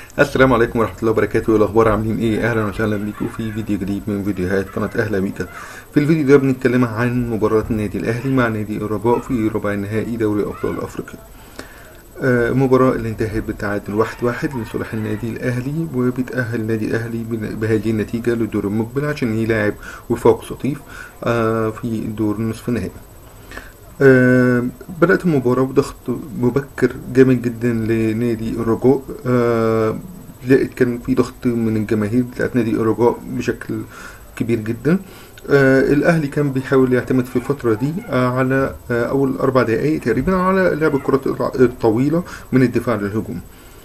السلام عليكم ورحمة الله وبركاته إيه الأخبار عاملين إيه أهلا وسهلا بيكم في فيديو جديد من فيديوهات قناة أهلا بيك في الفيديو ده بنتكلم عن مباراة النادي الأهلي مع نادي الرجاء في ربع النهائي دوري أبطال أفريقيا آه، مباراة اللي انتهت بالتعادل واحد واحد لصالح النادي الأهلي وبيتأهل النادي الأهلي بن- بهذه النتيجة للدور المقبل عشان يلاعب وفاق سطيف آه، في دور نصف النهائي آه، بدأت المباراة بضغط مبكر جامد جدا لنادي الرجاء آه، لقيت كان في ضغط من الجماهير بتاعت نادي الرجاء بشكل كبير جدا آه الأهلي كان بيحاول يعتمد في الفترة دي آه على آه أول أربع دقايق تقريبا على لعب الكرات الع- الطويلة من الدفاع للهجوم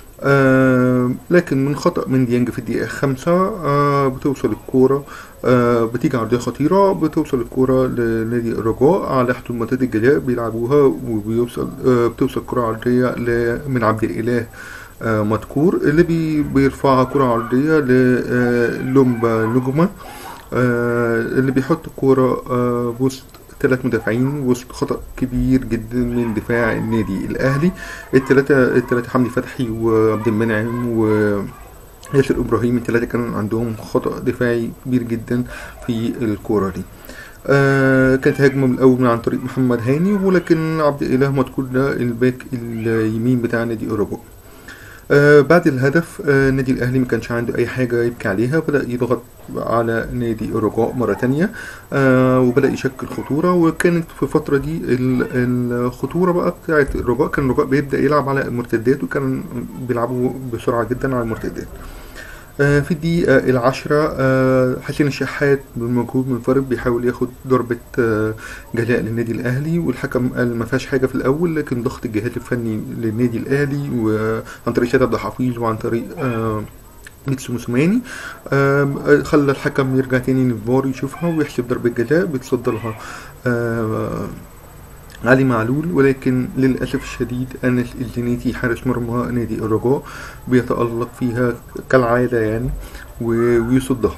آه لكن من خطأ من ديانج في الدقيقة خمسة آه بتوصل الكورة آه بتيجي عرضية خطيرة بتوصل الكورة لنادي الرجاء على حدود منطقة الجزاء بيلعبوها وبيوصل آه بتوصل كرة عرضية ل- من عبد الإله آه مذكور اللي بي بيرفعها كرة عرضية للومبا نجمة آه اللي بيحط الكورة آه وسط ثلاث مدافعين وسط خطأ كبير جدا من دفاع النادي الأهلي الثلاثة الثلاثة حمدي فتحي وعبد المنعم و ياسر ابراهيم الثلاثه كان عندهم خطا دفاعي كبير جدا في الكوره دي آه كانت هجمه من الاول من عن طريق محمد هاني ولكن عبد الاله مذكور ده الباك اليمين بتاع نادي اوروجواي آه بعد الهدف آه النادي الاهلي ما كانش عنده اي حاجه يبكي عليها بدا يضغط على نادي الرجاء مره تانية آه وبدا يشكل خطوره وكانت في الفتره دي ال- الخطوره بقى بتاعت الرجاء كان الرجاء بيبدا يلعب على المرتدات وكان بيلعبوا بسرعه جدا على المرتدات آه، في الدقيقة العشرة آه، حسين الشحات بمجهود منفرد بيحاول ياخد ضربة آه، جزاء للنادي الأهلي والحكم قال ما فيهاش حاجة في الأول لكن ضغط الجهاز الفني للنادي الأهلي وعن طريق سيد عبد الحفيظ وعن طريق آه، ميتسو موسوماني آم، آه، خلى الحكم يرجع تاني للفار يشوفها ويحسب ضربة جزاء بيتصدى لها آه، علي معلول ولكن للأسف الشديد أنس الزنيتي حارس مرمى نادي الرجاء بيتألق فيها كالعادة يعني و- ويصدها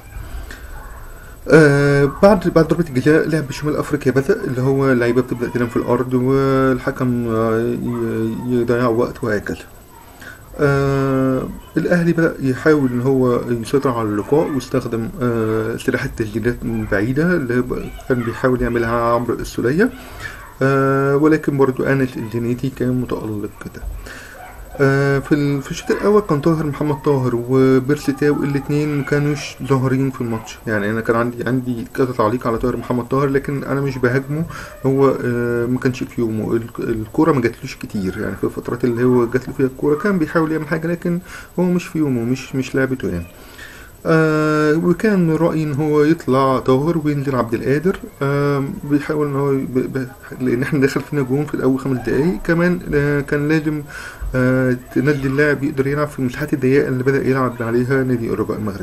آه بعد بعد ضربة الجزاء لعب شمال افريقيا بدأ اللي هو اللعيبة بتبدأ تنام في الارض والحكم آه، ي- يضيع وقت وهكذا آه الاهلي بدأ يحاول ان هو يسيطر على اللقاء واستخدم آه سلاح التسديدات من بعيدة اللي هو كان بيحاول يعملها عمرو السولية آه ولكن برضو انس الجنيتي كان متألق كده آه في ال- في الشوط الاول كان طاهر محمد طاهر وبيرسي تاو الاثنين ما كانوش ظاهرين في الماتش يعني انا كان عندي عندي كذا تعليق على طاهر محمد طاهر لكن انا مش بهاجمه هو آه ما كانش في يومه ال- الكوره ما جاتلوش كتير يعني في الفترات اللي هو جات له فيها الكوره كان بيحاول يعمل حاجه لكن هو مش في يومه مش مش لعبته يعني آه وكان من رأيي ان هو يطلع طاهر وينزل عبد القادر آه بيحاول ان هو ب... ب... لان احنا دخل فينا جون في الاول خمس دقايق كمان آه كان لازم آه تنزل لاعب يقدر يلعب في المساحات الضيقة اللي بدأ يلعب عليها نادي الرجاء المغربي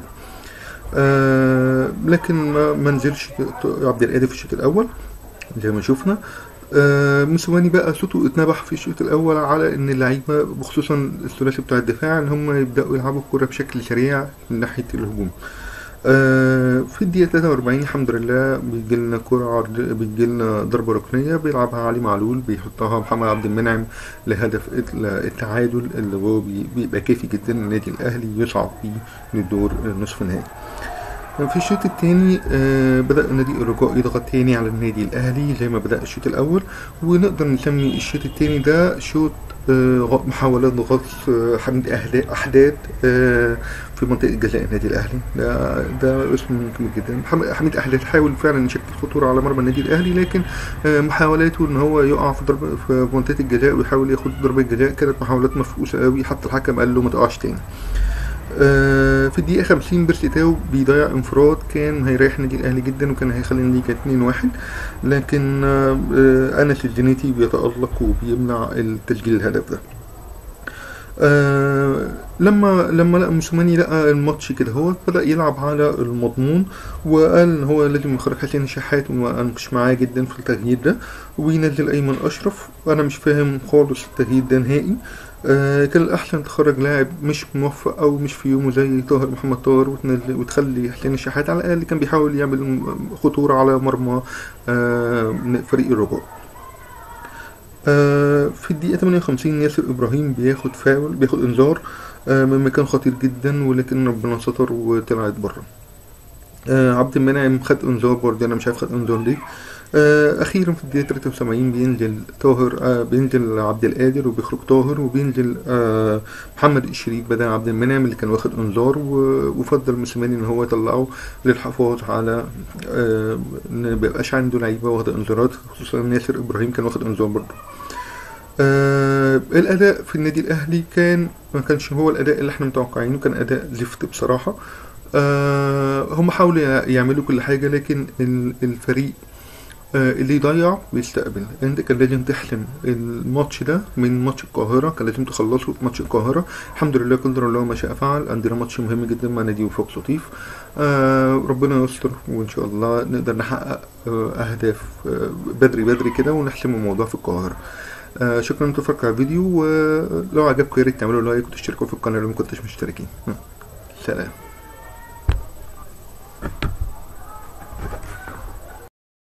آه لكن ما ما نزلش عبد القادر في الشوط الاول زي ما شفنا آه موسواني بقى صوته اتنبح في الشوط الاول على ان اللعيبه بخصوصا الثلاثي بتاع الدفاع ان هم يبداوا يلعبوا الكوره بشكل سريع من ناحيه الهجوم آه في الدقيقه 43 الحمد لله بيجي لنا كره عرض بيجي لنا ضربه ركنيه بيلعبها علي معلول بيحطها محمد عبد المنعم لهدف الت- التعادل اللي هو بي- بيبقى كافي جدا النادي الاهلي يصعد بيه للدور نصف النهائي في الشوط الثاني آه بدأ نادي الرجاء يضغط تاني على النادي الأهلي زي ما بدأ الشوط الأول ونقدر نسمي الشوط الثاني ده شوط آه غ- محاولات غطس آه حمد أهدا- أحداد آه في منطقة جزاء النادي الأهلي ده ده اسم ممكن جدا محمد حميد أحداد حاول فعلا يشكل خطورة على مرمى النادي الأهلي لكن آه محاولاته إن هو يقع في ضربة في منطقة الجزاء ويحاول ياخد ضربة جزاء كانت محاولات مفقوسة قوي حتى الحكم قال له ما تقعش تاني آه، في الدقيقة 50 بيرسي تاو بيضيع انفراد كان هيريح النادي الأهلي جدا وكان هيخلي النتيجة 2-1 لكن آه، آه، أنس الجنيتي بيتألق وبيمنع التسجيل الهدف ده. آه لما لما لقى موسوماني لقى الماتش كده هو بدأ يلعب على المضمون وقال ان هو لازم يخرج حسين الشحات وانا مش معاه جدا في التغيير ده وينزل ايمن اشرف وانا مش فاهم خالص التغيير ده نهائي آه كان الأحسن تخرج لاعب مش موفق أو مش في يومه زي طاهر محمد طاهر وتنزل وتخلي حسين الشحات على الأقل كان بيحاول يعمل خطورة على مرمى آه فريق الرجاء آه في الدقيقة 58 ياسر إبراهيم بياخد فاول بياخد إنذار آه، من مكان خطير جدا ولكن ربنا ستر وطلعت بره آه، عبد المنعم خد انذار برضه انا مش عارف خد انذار ليه آه، اخيرا في الدقيقه 73 بينزل طاهر آه، بينزل عبد القادر وبيخرج طاهر وبينزل آه، محمد الشريف بدل عبد المنعم اللي كان واخد انذار و- وفضل موسيماني ان هو يطلعه للحفاظ على آه، ان ميبقاش عنده لعيبه واخده انذارات خصوصا ياسر ابراهيم كان واخد انذار برضه آه الاداء في النادي الاهلي كان ما كانش هو الاداء اللي احنا متوقعينه كان اداء زفت بصراحه آه هم حاولوا يع- يعملوا كل حاجه لكن ال- الفريق آه اللي يضيع بيستقبل انت كان لازم تحسم الماتش ده من ماتش القاهره كان لازم تخلصه في ماتش القاهره الحمد لله قدر الله ما شاء فعل عندنا ماتش مهم جدا مع نادي وفاق سطيف آه ربنا يستر وان شاء الله نقدر نحقق آه اهداف آه بدري بدري كده ونحسم الموضوع في القاهره آه شكرا انتوا اتفرجتوا على الفيديو ولو عجبكم يا ريت تعملوا لايك وتشتركوا في القناه لو ما كنتش مشتركين سلام